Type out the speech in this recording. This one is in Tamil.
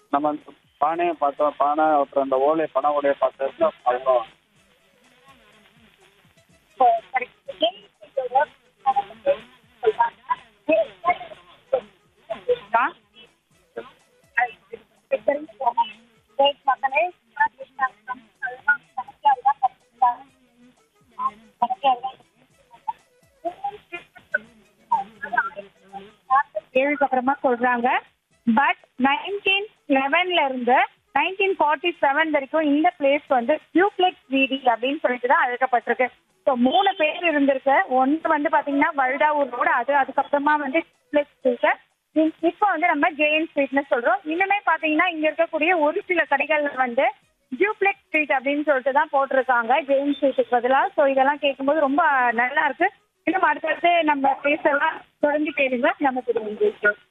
நம்ம அந்த பானையை பார்த்தோம் பானை அப்புறம் அந்த ஓலை பனை ஓலையை பார்த்தோம்னா அவ்வளோ ஏழுக்கு அப்புறமா சொல்றாங்க பட் நைன்டீன் லெவன்ல இருந்து நைன்டீன் ஃபார்ட்டி செவன் வரைக்கும் இந்த பிளேஸ் வந்து டியூப்ளெக்ஸ் வீதி அப்படின்னு சொல்லிட்டு தான் அழைக்கப்பட்டிருக்கு ஸோ மூணு பேர் இருந்திருக்கு ஒன்று வந்து பாத்தீங்கன்னா வல்டாவூர் ரோடு அது அதுக்கப்புறமா வந்து டியூப்ளெக்ஸ் ஸ்ட்ரீட் இப்போ வந்து நம்ம ஜேஎன் ஸ்ட்ரீட்னு சொல்றோம் இன்னுமே பாத்தீங்கன்னா இங்க இருக்கக்கூடிய ஒரு சில கடைகள்ல வந்து டியூப்ளெக்ஸ் ஸ்ட்ரீட் அப்படின்னு சொல்லிட்டு தான் போட்டிருக்காங்க ஜேஎன் ஸ்ட்ரீட்டுக்கு பதிலாக ஸோ இதெல்லாம் கேட்கும்போது ரொம்ப நல்லா இருக்கு இன்னும் அடுத்தடுத்து நம்ம பேசலாம் தொடர்ந்து கேளுங்க நம்ம திரும்பி